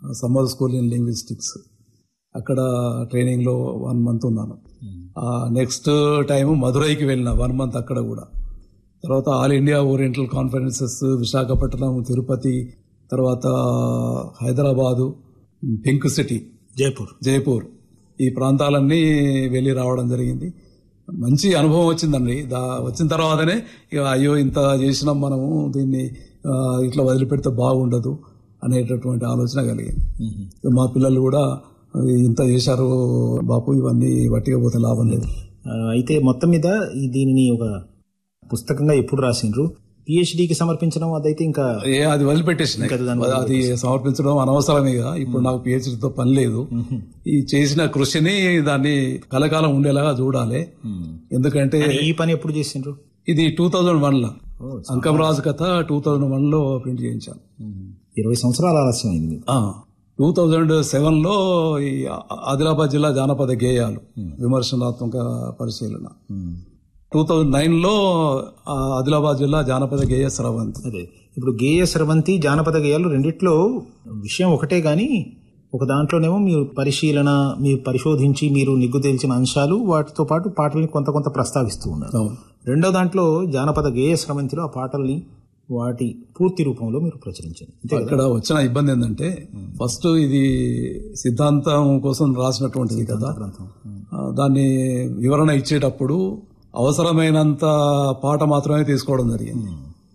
Summer school in linguistics అక్కడ ట్రైనింగ్లో one month ఉన్నాను నెక్స్ట్ టైం మధురైకి వెళ్ళిన వన్ మంత్ అక్కడ కూడా తర్వాత all India oriental conferences Visakhapatnam Tirupati తర్వాత హైదరాబాదు పింక్ సిటీ జైపూర్ జైపూర్ ఈ ప్రాంతాలన్నీ వెళ్ళి రావడం జరిగింది మంచి అనుభవం వచ్చిందండి దా వచ్చిన తర్వాతనే ఇక అయ్యో ఇంత చేసినాం మనము దీన్ని ఆ, ఇట్లా వదిలిపెడితే బాగుండదు అనేటటువంటి ఆలోచన కలిగింది ఇక మా పిల్లలు కూడా ఇంత చేశారు బాపు ఇవన్నీ వట్టిగా పోతే లాభం లేదు ఆ, అయితే మొత్తం మీద ఈ దీనిని ఒక పుస్తకంగా ఎప్పుడు రాసిండ్రు పిహెచ్డికి సమర్పించడం అదైతే ఇంకా ఏ అది వదిలిపెట్టేసినాయి ఇంకా దాన్ని అది సమర్పించడం అనవసరమేగా ఇప్పుడు నాకు పిహెచ్డితో పని లేదు ఈ చేసిన కృషిని దాన్ని కలకాలం ఉండేలాగా చూడాలి ఎందుకంటే ఈ పని ఎప్పుడు చేసిండ్రు ఇది టూ థౌజండ్ వన్ లో అంకం రాజు కథ టూ థౌజండ్ వన్ లో ప్రింట్ చేయించాను ఇరవై సంవత్సరాల ఆలస్యం అయింది టూ థౌజండ్ సెవెన్ లో ఈ ఆదిలాబాద్ జిల్లా జానపద గేయాలు విమర్శనాత్మక పరిశీలన టూ థౌజండ్ నైన్ లో ఆ ఆదిలాబాద్ జిల్లా జానపద గేయ స్రవంతి అదే ఇప్పుడు గేయ స్రవంతి జానపద గేయాలు రెండిట్లో విషయం ఒకటే గాని ఒక దాంట్లోనేమో మీరు పరిశీలన మీరు పరిశోధించి మీరు నిగ్గు తేల్చిన అంశాలు వాటితో పాటు పాటల్ని కొంత కొంత ప్రస్తావిస్తూ ఉన్నారు అవును. రెండో దాంట్లో జానపద గేయ స్రవంతిలో ఆ పాటల్ని వాటి పూర్తి రూపంలో మీరు ప్రచురించారు అంతే కదా? ఇక్కడ వచ్చిన ఇబ్బంది ఏంటంటే ఫస్ట్ ఇది సిద్ధాంతం కోసం రాసినటువంటిది కదా ఆ, దాన్ని వివరణ ఇచ్చేటప్పుడు అవసరమైనంత పాట మాత్రమే తీసుకోవడం జరిగింది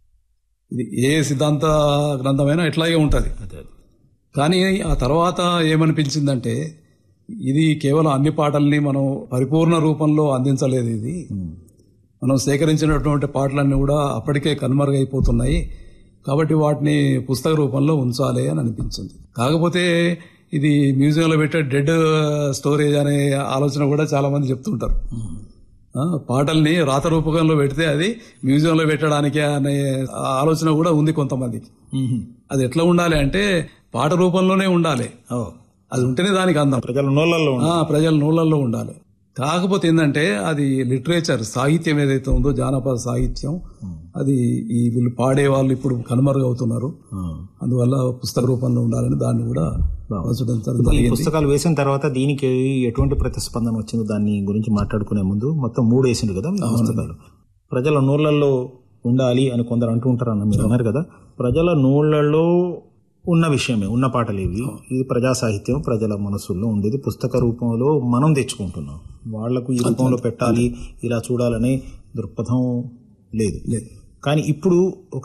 ఇది ఏ సిద్ధాంత గ్రంథమైనా ఇట్లాగే ఉంటది అదే అదే. కానీ ఆ తర్వాత ఏమనిపించిందంటే ఇది కేవలం అన్ని పాటల్ని మనం పరిపూర్ణ రూపంలో అందించలేదు ఇది మనం సేకరించినటువంటి పాటలన్నీ కూడా అప్పటికే కనుమరుగైపోతున్నాయి కాబట్టి వాటిని పుస్తక రూపంలో ఉంచాలి అని అనిపించింది కాకపోతే ఇది మ్యూజియంలో పెట్టే డెడ్ స్టోరేజ్ అనే ఆలోచన కూడా చాలా మంది చెప్తుంటారు ఆ, పాటల్ని రాత రూపకంలో పెడితే అది మ్యూజియంలో పెట్టడానికే అనే ఆలోచన కూడా ఉంది కొంతమందికి మ్మ్. అది ఎట్లా ఉండాలి అంటే పాట రూపంలోనే ఉండాలి ఓ. అది ఉంటేనే దానికి అందం ప్రజల నోళ్ళల్లో ఉంది. ఆ, ప్రజల నూళ్ళల్లో ఉండాలి కాకపోతే ఏంటంటే అది లిటరేచర్ సాహిత్యం ఏదైతే ఉందో జానపద సాహిత్యం అది ఈ వీళ్ళు పాడే వాళ్ళు ఇప్పుడు కనుమరుగవుతున్నారు ఆ. అందువల్ల పుస్తక రూపంలో ఉండాలని దాన్ని కూడా ప్రచురించడం ఈ జరిగింది పుస్తకాలు వేసిన తర్వాత దీనికి ఎటువంటి ప్రతిస్పందన వచ్చిందో దాని గురించి మాట్లాడుకునే ముందు మొత్తం మూడు వేసిండు కదా మీ పుస్తకాలు ప్రజల నోళ్లలో ఉండాలి అని కొందరు అంటూ ఉంటారు అన్న మీరు అన్నారు కదా ప్రజల నోళ్లలో ఉన్న విషయమే ఉన్న పాటలు ఇవి ఇది ప్రజా సాహిత్యం ప్రజల మనసుల్లో ఉండేది పుస్తక రూపంలో మనం తెచ్చుకుంటున్నాం వాళ్లకు ఈ రూపంలో పెట్టాలి ఇలా చూడాలనే దృక్పథం లేదు లేదు కానీ ఇప్పుడు ఒక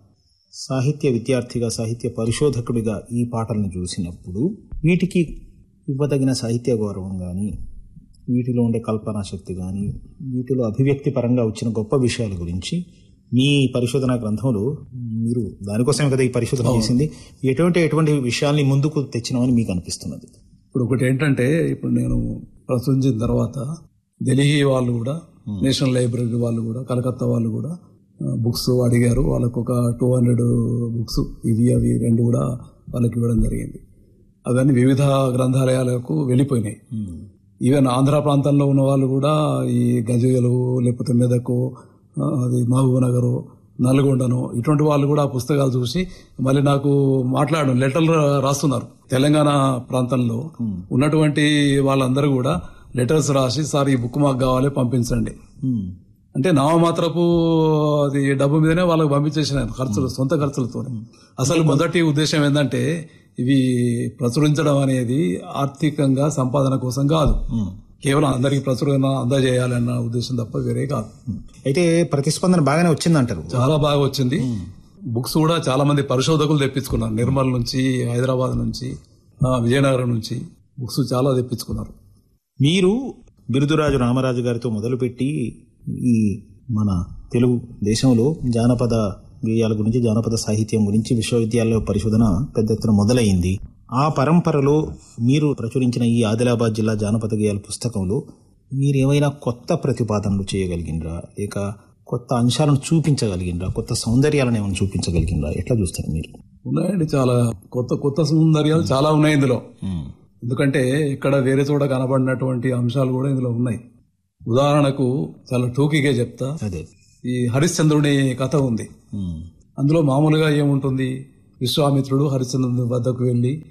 సాహిత్య విద్యార్థిగా సాహిత్య పరిశోధకుడిగా ఈ పాటలను చూసినప్పుడు వీటికి ఇవ్వదగిన సాహిత్య గౌరవం కానీ వీటిలో ఉండే కల్పనా శక్తి కానీ వీటిలో అభివ్యక్తి పరంగా వచ్చిన గొప్ప విషయాల గురించి మీ పరిశోధన గ్రంథంలో మీరు దానికోసమే కదా ఈ పరిశోధన చేసింది ఎటువంటి ఎటువంటి విషయాల్ని ముందుకు తెచ్చినామని మీకు అనిపిస్తున్నది ఇప్పుడు ఒకటి ఏంటంటే ఇప్పుడు నేను ప్రచురించిన తర్వాత ఢిల్లీ వాళ్ళు కూడా నేషనల్ లైబ్రరీ వాళ్ళు కూడా కలకత్తా వాళ్ళు కూడా బుక్స్ అడిగారు వాళ్ళకు ఒక టూ హండ్రెడ్ బుక్స్ ఇవి అవి రెండు కూడా వాళ్ళకి ఇవ్వడం జరిగింది అవన్నీ వివిధ గ్రంథాలయాలకు వెళ్ళిపోయినాయి ఈవెన్ ఆంధ్ర ప్రాంతంలో ఉన్న వాళ్ళు కూడా ఈ గజలు లేకపోతే మెదకు ఆ, అది మహబూబ్ నగరు నల్గొండను ఇటువంటి వాళ్ళు కూడా ఆ పుస్తకాలు చూసి మళ్ళీ నాకు మాట్లాడడం లెటర్లు రాస్తున్నారు తెలంగాణ ప్రాంతంలో ఉన్నటువంటి వాళ్ళందరూ కూడా లెటర్స్ రాసి సార్ ఈ బుక్ మాకు కావాలి పంపించండి అంటే నామమాత్రపు అది డబ్బు మీదనే వాళ్ళకి పంపించేసిన ఖర్చులు సొంత ఖర్చులతో అసలు మొదటి ఉద్దేశం ఏంటంటే ఇవి ప్రచురించడం అనేది ఆర్థికంగా సంపాదన కోసం కాదు కేవలం అందరికి ప్రచురణ అందజేయాలన్న ఉద్దేశం తప్ప వేరే కాదు అయితే ప్రతిస్పందన బాగానే వచ్చిందంటారు చాలా బాగా వచ్చింది బుక్స్ కూడా చాలా మంది పరిశోధకులు తెప్పించుకున్నారు నిర్మల్ నుంచి హైదరాబాద్ నుంచి ఆ, విజయనగరం నుంచి బుక్స్ చాలా తెప్పించుకున్నారు మీరు బిరుదురాజు రామరాజు గారితో మొదలుపెట్టి ఈ మన తెలుగు దేశంలో జానపద గేయాల గురించి జానపద సాహిత్యం గురించి విశ్వవిద్యాలయ పరిశోధన పెద్ద ఎత్తున మొదలైంది ఆ పరంపరలో మీరు ప్రచురించిన ఈ ఆదిలాబాద్ జిల్లా జానపద గేయాల పుస్తకంలో మీరు ఏమైనా కొత్త ప్రతిపాదనలు చేయగలిగినరా లేక కొత్త అంశాలను చూపించగలిగినరా కొత్త సౌందర్యాలను ఏమైనా చూపించగలిగినరా ఎట్లా చూస్తారు మీరు ఉన్నాయండి చాలా కొత్త కొత్త సౌందర్యాలు చాలా ఉన్నాయి ఇందులో ఎందుకంటే ఇక్కడ వేరే చోట కనబడినటువంటి అంశాలు కూడా ఇందులో ఉన్నాయి ఉదాహరణకు చాలా టూకీగా చెప్తా అదే ఈ హరిశ్చంద్రుని కథ ఉంది ఉమ్. అందులో మామూలుగా ఏముంటుంది విశ్వామిత్రుడు హరిశ్చంద్రుని వద్దకు వెళ్ళి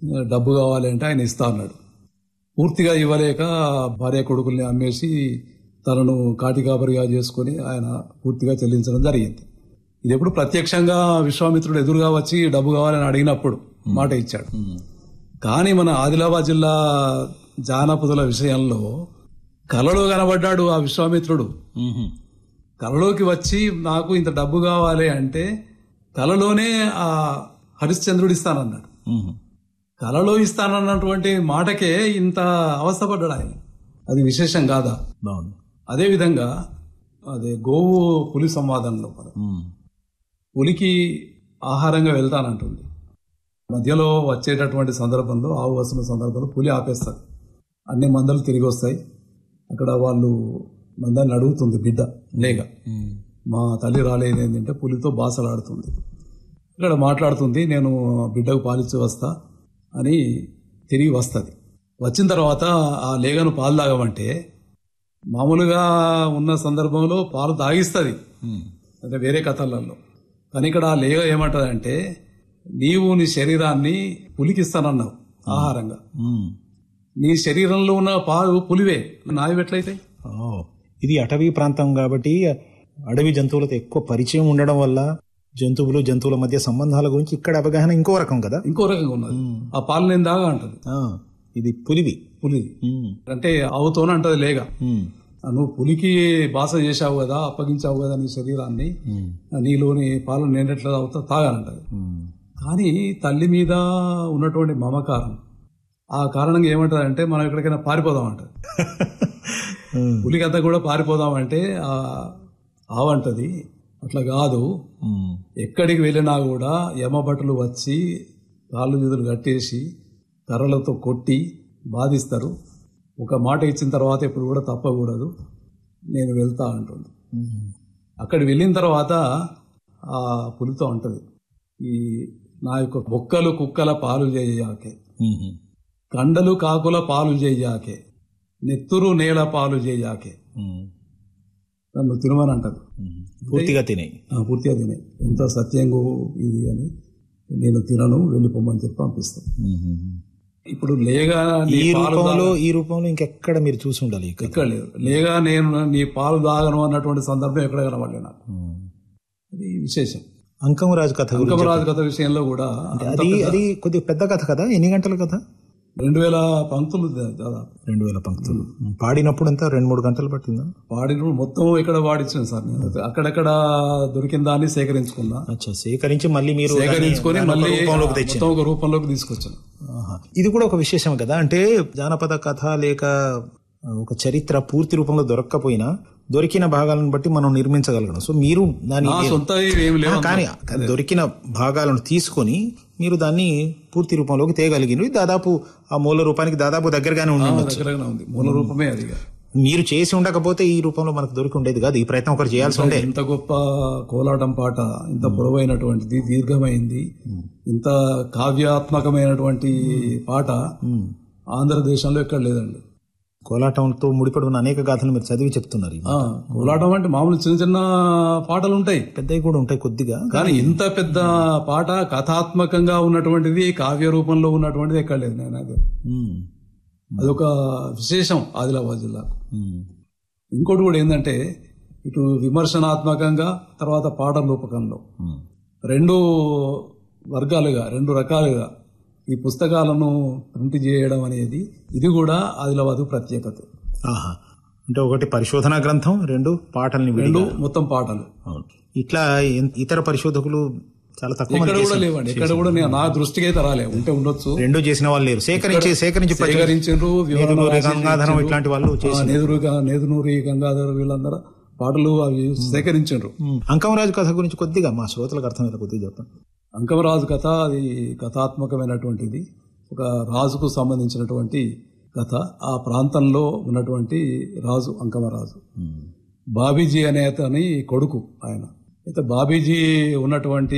డబ్బు కావాలి అంటే ఆయన ఇస్తా అన్నాడు పూర్తిగా ఇవ్వలేక భార్య కొడుకుల్ని అమ్మేసి తనను కాటికాపరిగా చేసుకుని ఆయన పూర్తిగా చెల్లించడం జరిగింది ఇది ఎప్పుడు ప్రత్యక్షంగా విశ్వామిత్రుడు ఎదురుగా వచ్చి డబ్బు కావాలని అడిగినప్పుడు మాట ఇచ్చాడు కానీ మన ఆదిలాబాద్ జిల్లా జానపదుల విషయంలో కలలో కనబడ్డాడు ఆ విశ్వామిత్రుడు మ్మ్. కలలోకి వచ్చి నాకు ఇంత డబ్బు కావాలి అంటే కలలోనే ఆ హరిశ్చంద్రుడు ఇస్తానన్నాడు మ్మ్. కలలో ఇస్తానన్నటువంటి మాటకే ఇంత అవస్థపడ్డాడు ఆయన అది విశేషం కాదా బాగుంది అదేవిధంగా అదే గోవు పులి సంవాదంలో మ్మ్. పులికి ఆహారంగా వెళ్తానంటుంది మధ్యలో వచ్చేటటువంటి సందర్భంలో ఆవు వస్తున్న సందర్భంలో పులి ఆపేస్తుంది అన్ని మందలు తిరిగి వస్తాయి అక్కడ వాళ్ళు మందాన్ని అడుగుతుంది బిడ్డ లేక మ్మ్. మా తల్లి రాలేదు ఏంటంటే పులితో బాసలాడుతుంది ఇక్కడ మాట్లాడుతుంది నేను బిడ్డకు పాలిచ్చి వస్తా అని తిరిగి వస్తుంది వచ్చిన తర్వాత ఆ లేగను పాలు తాగమంటే మామూలుగా ఉన్న సందర్భంలో పాలు తాగిస్తుంది మ్మ్. అంటే వేరే కథలలో కానీ ఇక్కడ ఆ లేగ ఏమంటదంటే నీవు నీ శరీరాన్ని పులికిస్తానన్నావు ఆహారంగా మ్మ్. నీ శరీరంలో ఉన్న పాలు పులివే నావి ఎట్లయితాయి ఓ, ఇది అటవీ ప్రాంతం కాబట్టి అడవి జంతువులతో ఎక్కువ పరిచయం ఉండడం వల్ల జంతువులు జంతువుల మధ్య సంబంధాల గురించి ఇక్కడ అవగాహన ఇంకో రకం కదా ఇంకో రకంగా ఉన్నది ఆ పాలు నేను దాగా అంటది ఆ, ఇది పులివి పులిది మ్మ్. అంటే అవుతోనే అంటది లేగ మ్మ్. ఆ నువ్వు పులికి బాస చేశావు కదా అప్పగించావు కదా నీ శరీరాన్ని మ్మ్. ఆ నీలోని పాలు నేనెట్లా తాగుతా తాగానంటది మ్మ్. కానీ తల్లి మీద ఉన్నటువంటి మమకారం ఆ కారణంగా ఏమంటదంటే మనం ఎక్కడికైనా పారిపోదాం అంటది మ్మ్. పులికంతా కూడా పారిపోదామంటే ఆ ఆవంటది అట్లా కాదు మ్మ్. ఎక్కడికి వెళ్ళినా కూడా యమభటులు వచ్చి కాళ్ళు చేతులు కట్టేసి కర్రలతో కొట్టి బాధిస్తారు ఒక మాట ఇచ్చిన తర్వాత ఇప్పుడు కూడా తప్పకూడదు నేను వెళ్తా అంటుంది మ్మ్. అక్కడికి వెళ్ళిన తర్వాత ఆ పులితో అంటది ఈ నా యొక్క బొక్కలు కుక్కల పాలు చేయయాకే మ్మ్. కండలు కాకుల పాలు చేయయాకే నెత్తురు నేల పాలు చేయయాకే మ్మ్. నన్ను తినమని అంటది మ్మ్. పూర్తిగా తినేయి ఆ పూర్తిగా తినే ఎంత సత్యంగా ఇది అని నేను తినను వెళ్ళిపోమని చెప్పి పంపిస్తాను మ్మ్. ఇప్పుడు లేగా నీ ఈ పాలు రూపంలో తాగ- ఈ రూపంలో ఇంకెక్కడ మీరు చూసి ఉండాలి ఈ కథ. ఎక్కడ లేదు లేగా నేను నీ పాలు తాగను అన్నటువంటి సందర్భం ఎక్కడ కనబడలే నాకు మ్మ్. అది విశేషం అంకమరాజు కథ గురించి అంకమరాజు కథ విషయంలో కూడా అది అది కొద్దిగా పెద్ద కథ కదా ఎన్ని గంటల కథ రెండు వేల పంక్తులు దా- దాదాపు రెండు వేల పంక్తులు పాడినప్పుడు అంతా రెండు మూడు గంటలు పట్టిందా వాడిన మొత్తం ఇక్కడ వాడించాను సార్ నేను అక్కడెక్కడ దొరికిన దాన్ని సేకరించుకున్నా అచ్చా సేకరించి మళ్ళీ మీరు సేకరించుకొని దాన్ని మళ్ళీ ఒక రూపంలోకి తెచ్చారు మొత్తం ఒక రూపంలోకి తీసుకొచ్చాను ఆహా. ఇది కూడా ఒక విశేషం కదా అంటే జానపద కథ లేక ఒక చరిత్ర పూర్తి రూపంలో దొరక్కపోయినా దొరికిన భాగాలను బట్టి మనం నిర్మించగలగడం సో మీరు దాని నా సొంత ఏమి లేవు కానీ దొరికిన భాగాలను తీసుకొని మీరు దాన్ని పూర్తి రూపంలోకి తేయగలిగినవి దాదాపు ఆ మూల రూపానికి దాదాపు దగ్గరగానే ఉండి ఉండొచ్చు. దగ్గరగానే ఉంది మూల రూపమే అది ఇక. మీరు చేసి ఉండకపోతే ఈ రూపంలో మనకు దొరికి ఉండేది కాదు ఈ ప్రయత్నం ఒకరు చేయాల్సి ఉండే ఇంత గొప్ప కోలాటం పాట ఇంత పొడవైనటువంటిది దీర్ఘమైంది ఇంత కావ్యాత్మకమైనటువంటి పాట ఆంధ్రదేశంలో ఎక్కడ లేదండి కోలాటంతో ముడిపడి ఉన్న అనేక గాథలు మీరు చదివి చెప్తున్నారు ఇవి. ఆ, కోలాటం అంటే మామూలు చిన్న చిన్న పాటలు ఉంటాయి పెద్దవి కూడా ఉంటాయి కొద్దిగా కానీ ఇంత పెద్ద పాట కథాత్మకంగా ఉన్నటువంటిది కావ్య రూపంలో ఉన్నటువంటిది ఎక్కడ లేదు నేను అది ఉమ్, అదొక విశేషం ఆదిలాబాద్ జిల్లా ఉమ్, ఇంకోటి కూడా ఏంటంటే ఇటు విమర్శనాత్మకంగా తర్వాత పాట రూపకంలో ఉమ్. రెండు వర్గాలుగా రెండు రకాలుగా ఈ పుస్తకాలను ప్రింట్ చేయడం అనేది ఇది కూడా ఆదిలాబాద్ ప్రత్యేకత ఆహా అంటే ఒకటి పరిశోధనా గ్రంథం రెండు పాటల్ని విడిగా రెండు మొత్తం పాటలు అవును ఇట్లా ఎన్- ఇతర పరిశోధకులు చాలా తక్కువ మంది ఎక్కడ కూడా చేశారు. లేవండి ఎక్కడ కూడా నేను నా దృష్టికి అయితే రాలే ఉంటే ఉండొచ్చు రెండు చేసిన వాళ్ళు లేరు సేకరించి సేకరించి ప్రచురించి- సేకరించారు వివరణ నేదునూరి రాసి గంగాధరం ఇచ్చిండ్రు. ఇట్లాంటి వాళ్ళు చేసి ఆ, నేదురు నేదునూరి గంగాధర్ వీళ్ళందరూ పాటలు అవి సేకరించారు ఉమ్, అంకంరాజు కథ గురించి కొద్దిగా మా శ్రోతలకు అర్థమయ్యేలా కొద్దిగా చెప్పండి అంకమరాజు కథ అది కథాత్మకమైనటువంటిది ఒక రాజుకు సంబంధించినటువంటి కథ ఆ ప్రాంతంలో ఉన్నటువంటి రాజు అంకమరాజు ఉమ్, బాబీజీ అనే అతని కొడుకు ఆయన అయితే బాబీజీ ఉన్నటువంటి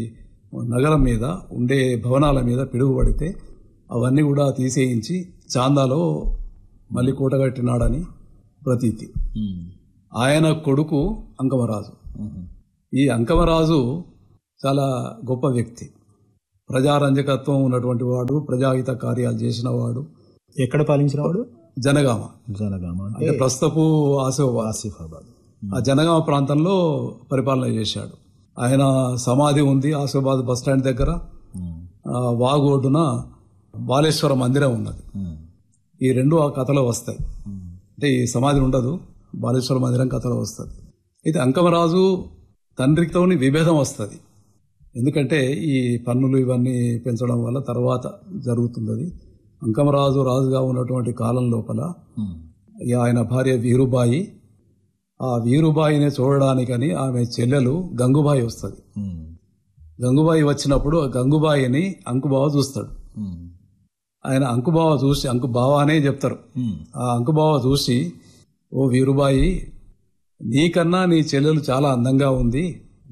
నగరం మీద ఉండే భవనాల మీద పిడుగుపడితే అవన్నీ కూడా తీసేయించి చాందాలో మళ్ళీ కూటగట్టినాడని ప్రతీతి ఉమ్, ఆయన కొడుకు అంకమరాజు ఉమ్, ఈ అంకమరాజు చాలా గొప్ప వ్యక్తి ప్రజారంజకత్వం ఉన్నటువంటి వాడు ప్రజాహిత కార్యాలు చేసిన వాడు ఎక్కడ పాలించిన వాడు జనగామ జనగామ అంటే అంటే ప్రస్తుతపు ఆసిఫాబాద్ ఆసిఫాబాద్ ఆ జనగామ ప్రాంతంలో పరిపాలన చేశాడు ఆయన సమాధి ఉంది ఆసిఫాబాద్ బస్ స్టాండ్ దగ్గర ఆ వాగోడున బాలేశ్వర మందిరం ఉన్నది ఈ రెండు ఆ కథలో వస్తాయి అంటే ఈ సమాధి ఉండదు బాలేశ్వర మందిరం కథలో వస్తుంది అయితే అంకమరాజు తండ్రితోని విభేదం వస్తుంది ఎందుకంటే ఈ పన్నులు ఇవన్నీ పెంచడం వల్ల తర్వాత జరుగుతుంది అది అంకమరాజు రాజుగా ఉన్నటువంటి కాలం లోపల ఈ ఆయన భార్య వీరుబాయి ఆ వీరుబాయిని చూడడానికని ఆమె చెల్లెలు గంగుబాయి వస్తుంది గంగుబాయి వచ్చినప్పుడు ఆ గంగుబాయిని అంకుబావ చూస్తాడు ఆయన అంకుబావ చూసి అంకుబావ అనే చెప్తారు ఆ అంకుబావ చూసి ఓ వీరుబాయి నీకన్నా నీ చెల్లెలు చాలా అందంగా ఉంది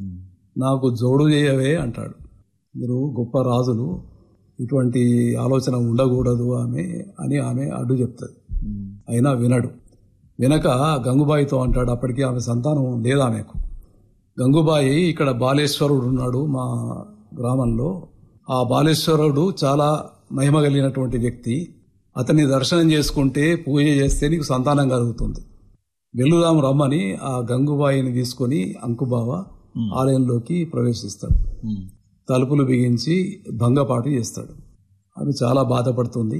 నాకు జోడు చేయవే అంటాడు మీరు గొప్ప రాజులు ఇటువంటి ఆలోచన ఉండకూడదు ఆమె అని ఆమె అడ్డు చెప్తుంది అయినా వినడు వినక గంగుబాయితో అంటాడు అప్పటికి ఆమె సంతానం లేదు ఆమెకు గంగుబాయి ఇక్కడ బాలేశ్వరుడు ఉన్నాడు మా గ్రామంలో ఆ బాలేశ్వరుడు చాలా మహిమ కలిగినటువంటి వ్యక్తి అతన్ని దర్శనం చేసుకుంటే పూజ చేస్తే నీకు సంతానం కలుగుతుంది వెల్లుదాం రమ్మని ఆ గంగుబాయిని తీసుకొని అంకుబావ ఆలయంలోకి ప్రవేశిస్తాడు తలుపులు బిగించి భంగపాటు చేస్తాడు ఆమె చాలా బాధపడుతుంది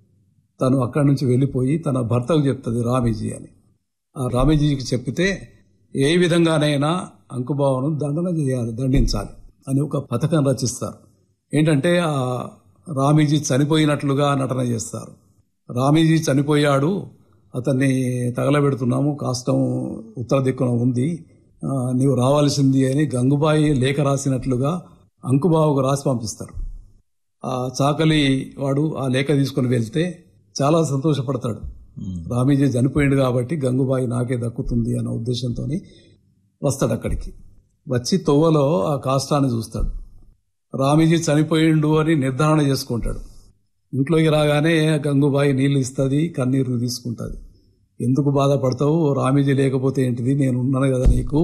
తను అక్కడి నుంచి వెళ్ళిపోయి తన భర్తకు చెప్తుంది రామీజీ అని ఆ రామీజీకి చెప్పితే ఏ విధంగానైనా అంకుబావను దండన చేయాలి దండించాలి అని ఒక పథకం రచిస్తారు ఏంటంటే ఆ రామీజీ చనిపోయినట్లుగా నటన చేస్తారు రామీజీ చనిపోయాడు అతన్ని తగలబెడుతున్నాము కాష్టం ఉత్తర దిక్కున ఉంది ఆ, నీవు రావాల్సింది అని గంగుబాయి లేఖ రాసినట్లుగా అంకుబావుకు రాసి పంపిస్తారు ఆ చాకలి వాడు ఆ లేఖ తీసుకుని వెళ్తే చాలా సంతోషపడతాడు రామీజీ చనిపోయిండు కాబట్టి గంగుబాయి నాకే దక్కుతుంది అన్న ఉద్దేశంతో వస్తాడు అక్కడికి వచ్చి తొవ్వలో ఆ కాష్టాన్ని చూస్తాడు రామీజీ చనిపోయిండు అని నిర్ధారణ చేసుకుంటాడు ఇంట్లోకి రాగానే గంగుబాయి నీళ్లు ఇస్తుంది కన్నీరు తీసుకుంటుంది ఎందుకు బాధపడతావు రామీజీ లేకపోతే ఏంటిది నేను ఉన్నాను కదా నీకు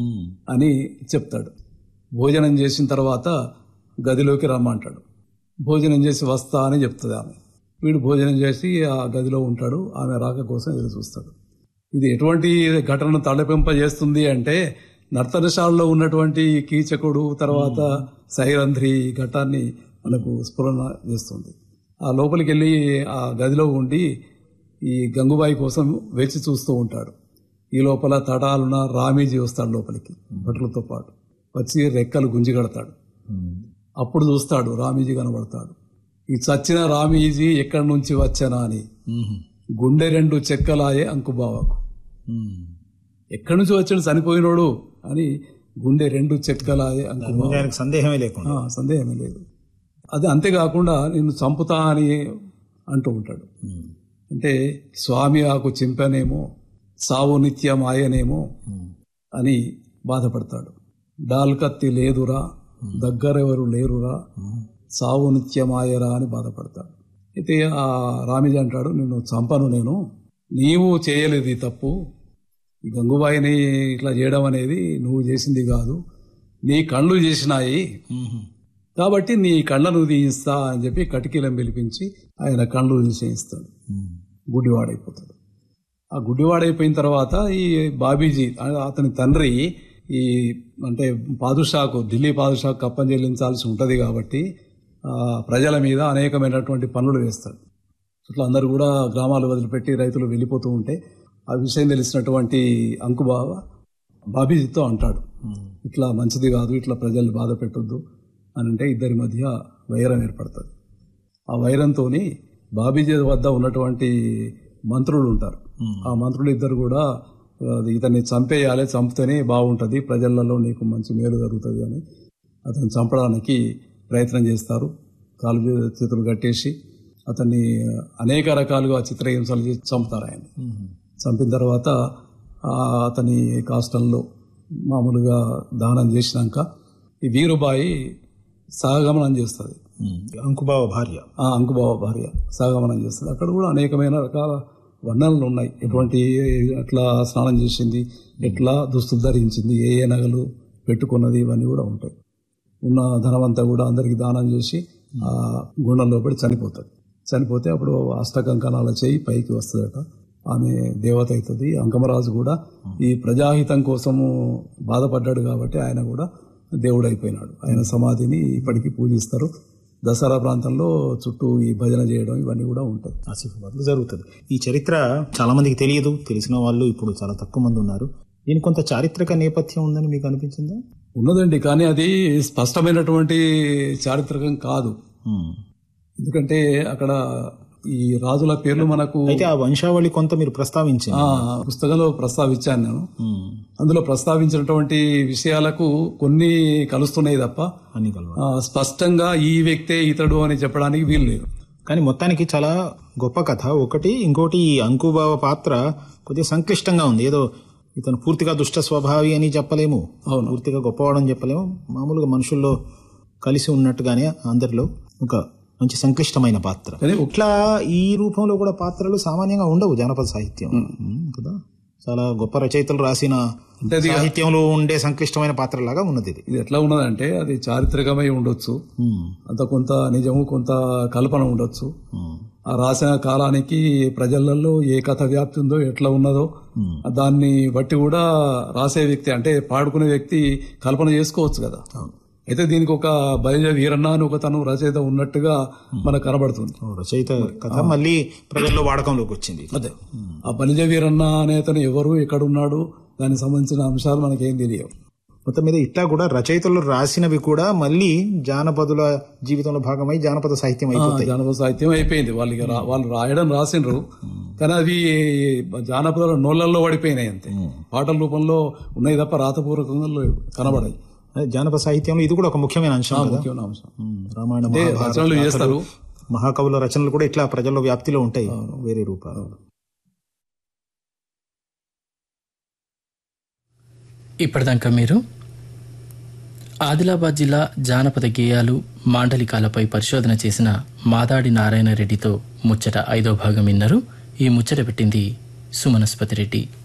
అని చెప్తాడు భోజనం చేసిన తర్వాత గదిలోకి రమ్మంటాడు భోజనం చేసి వస్తా అని చెప్తుంది ఆమె వీడు భోజనం చేసి ఆ గదిలో ఉంటాడు ఆమె రాక కోసం ఎదురు చూస్తాడు ఇది ఎటువంటి ఘటనను తలపింపజేస్తుంది అంటే నర్తనశాలలో ఉన్నటువంటి కీచకుడు తర్వాత సైరంధ్రి ఘటాన్ని మనకు స్ఫురణ చేస్తుంది ఆ లోపలికి వెళ్ళి ఆ గదిలో ఉండి ఈ గంగుబాయి కోసం వేచి చూస్తూ ఉంటాడు ఈ లోపల తటాలున రామీజీ వస్తాడు లోపలికి భటులతో పాటు వచ్చి రెక్కలు గుంజి కడతాడు అప్పుడు చూస్తాడు రామీజీ కనబడతాడు ఈ చచ్చిన రామీజీ ఎక్కడి నుంచి వచ్చానా అని గుండె రెండు చెక్కలాయే అంకుబావకు ఎక్కడి నుంచి వచ్చాడు చనిపోయినోడు అని గుండె రెండు చెక్కలాయే అంకుబావ ఆయనకు సందేహమే లేకుండా ఆ, సందేహమే లేదు అది అంతేకాకుండా నిన్ను చంపుతా అని అంటూ ఉంటాడు అంటే స్వామి ఆకు చింపనేమో సావు నిత్యం ఆయనేమో అని బాధపడతాడు డాల్కత్తి లేదురా దగ్గరెవరు లేరురా సావు నిత్యమాయరా అని బాధపడతాడు అయితే ఆ రామిజీ అంటాడు నిన్ను చంపను నేను నీవు చేయలేదు ఈ తప్పు ఈ గంగుబాయిని ఇట్లా చేయడం అనేది నువ్వు చేసింది కాదు నీ కళ్ళు చేసినాయి కాబట్టి నీ కళ్ళను తీయిస్తా అని చెప్పి కటికీలం పిలిపించి ఆయన కళ్ళు తీసేయిస్తాడు గుడ్డివాడైపోతాడు ఆ గుడ్డివాడైపోయిన తర్వాత ఈ బాబీజీ ఆ- అతని తండ్రి ఈ అంటే పాదుషాకు ఢిల్లీ పాదుషాకు కప్పం చెల్లించాల్సి ఉంటుంది కాబట్టి ఆ, ప్రజల మీద అనేకమైనటువంటి పన్నులు వేస్తాడు ఇట్లా అందరూ కూడా గ్రామాలు వదిలిపెట్టి రైతులు వెళ్ళిపోతూ ఉంటే ఆ విషయం తెలిసినటువంటి అంకుబావ బాబీజీతో అంటాడు ఇట్లా మంచిది కాదు ఇట్లా ప్రజల్ని బాధ పెట్టొద్దు అని అంటే ఇద్దరి మధ్య వైరం ఏర్పడుతుంది ఆ వైరంతో బాబీజీ వద్ద ఉన్నటువంటి మంత్రులు ఉంటారు ఆ మంత్రులు ఇద్దరు కూడా అది ఇతన్ని చంపేయాలి చంపితేనే బాగుంటుంది ప్రజలలో నీకు మంచి మేలు జరుగుతుంది అని అతన్ని చంపడానికి ప్రయత్నం చేస్తారు కాలు చేతులు కట్టేసి అతన్ని అనేక రకాలుగా చిత్రహింసలు చేసి చంపుతారు ఆయన చంపిన తర్వాత ఆ అతని కాష్టంలో మామూలుగా దానం చేసినాక ఈ వీరుబాయి సహగమనం చేస్తుంది అంకుబావ భార్య ఆ అంకుబావ భార్య సహగమనం చేస్తుంది అక్కడ కూడా అనేకమైన రకాల వర్ణనలు ఉన్నాయి ఎటువంటి ఎట్లా స్నానం చేసింది ఎట్లా దుస్తులు ధరించింది ఏ ఏ నగలు పెట్టుకున్నది ఇవన్నీ కూడా ఉంటాయి ఉన్న ధనమంతా కూడా అందరికి దానం చేసి ఆ గుండంలో పడి చనిపోతుంది చనిపోతే అప్పుడు అష్టకంకణాల చేయి పైకి వస్తుందట ఆమె దేవత అవుతుంది అంకమరాజు కూడా ఈ ప్రజాహితం కోసము బాధపడ్డాడు కాబట్టి ఆయన కూడా దేవుడు అయిపోయినాడు ఆయన సమాధిని ఇప్పటికీ పూజిస్తారు దసరా ప్రాంతంలో చుట్టూ ఈ భజన చేయడం ఇవన్నీ కూడా ఉంటాయి ఆసిఫాబాద్లో జరుగుతుంది ఈ చరిత్ర చాలా మందికి తెలియదు తెలిసిన వాళ్ళు ఇప్పుడు చాలా తక్కువ మంది ఉన్నారు దీనికి కొంత చారిత్రక నేపథ్యం ఉందని మీకు అనిపించిందా ఉన్నదండి కానీ అది స్పష్టమైనటువంటి చారిత్రకం కాదు ఉమ్. ఎందుకంటే అక్కడ ఈ రాజుల పేర్లు మనకు అయితే ఆ వంశావళి కొంత మీరు ప్రస్తావించారు ఆ పుస్తకంలో ప్రస్తావించాను నేను అందులో ప్రస్తావించినటువంటి విషయాలకు కొన్ని కలుస్తున్నాయి తప్ప అని కలవ ఆ, స్పష్టంగా ఈ వ్యక్తే ఇతడు అని చెప్పడానికి వీలు లేదు కానీ మొత్తానికి చాలా గొప్ప కథ ఒకటి ఇంకోటి ఈ అంకుబావ పాత్ర కొద్దిగా సంక్లిష్టంగా ఉంది ఏదో ఇతను పూర్తిగా దుష్ట స్వభావి అని చెప్పలేము అవును. పూర్తిగా గొప్పవాడని చెప్పలేము మామూలుగా మనుషుల్లో కలిసి ఉన్నట్టుగానే అందరిలో ఒక మంచి సంక్లిష్టమైన పాత్ర కానీ ఇట్లా ఈ రూపంలో కూడా పాత్రలు సామాన్యంగా ఉండవు జానపద సాహిత్యం ఉమ్, కదా చాలా గొప్ప రచయితలు రాసిన అంటే అది సాహిత్యంలో ఉండే సంక్లిష్టమైన పాత్రలాగా ఉన్నది ఇది ఇది ఎట్లా ఉన్నదంటే అది చారిత్రకమై ఉండొచ్చు ఉమ్, అంత కొంత నిజము కొంత కల్పన ఉండొచ్చు ఉమ్, ఆ రాసిన కాలానికి ప్రజలలో ఏ కథ వ్యాప్తి ఉందో ఎట్లా ఉన్నదో ఉమ్. దాన్ని బట్టి కూడా రాసే వ్యక్తి అంటే పాడుకునే వ్యక్తి కల్పన చేసుకోవచ్చు కదా అయితే దీనికి ఒక బలిజ వీరన్న అని ఒక తను రచయిత ఉన్నట్టుగా మనకు కనబడుతుంది ఓ రచయిత కథ మళ్ళీ ప్రజల్లో వాడకంలోకి వచ్చింది అదే ఆ బలిజ వీరన్న అనే అతను ఎవరు ఎక్కడున్నాడు దానికి సంబంధించిన అంశాలు మనకేం తెలియవు మొత్తం మీద ఇట్లా కూడా రచయితలు రాసినవి కూడా మళ్ళీ జానపదుల జీవితంలో భాగమై జానపద సాహిత్యం అయిపోతాయి జానపద సాహిత్యం అయిపోయింది వాళ్ళు ఇక రా- వాళ్ళు రాయడం రాసిండ్రు కానీ అవి జానపదాల నోళ్ళల్లో పడిపోయినాయి అంతే పాటల రూపంలో ఉన్నాయి తప్ప రాతపూర్వకంగా లేవు, కనబడాయి అదే జానపద సాహిత్యంలో ఇది కూడా ఒక ముఖ్యమైన అంశం కదా ముఖ్యమైన అంశం ఉమ్, రామాయణ అంటే మహాభారత రచనలు చేస్తారు మహాకవుల రచనలు కూడా ఇట్లా ప్రజల్లో వ్యాప్తిలో ఉంటాయి వేరే రూపాలు ఇప్పటిదాకా మీరు ఆదిలాబాద్ జిల్లా జానపద గేయాలు మాండలికాలపై పరిశోధన చేసిన మాదాడి నారాయణ రెడ్డితో ముచ్చట ఐదో భాగం విన్నారు ఈ ముచ్చట పెట్టింది సుమనస్పతి రెడ్డి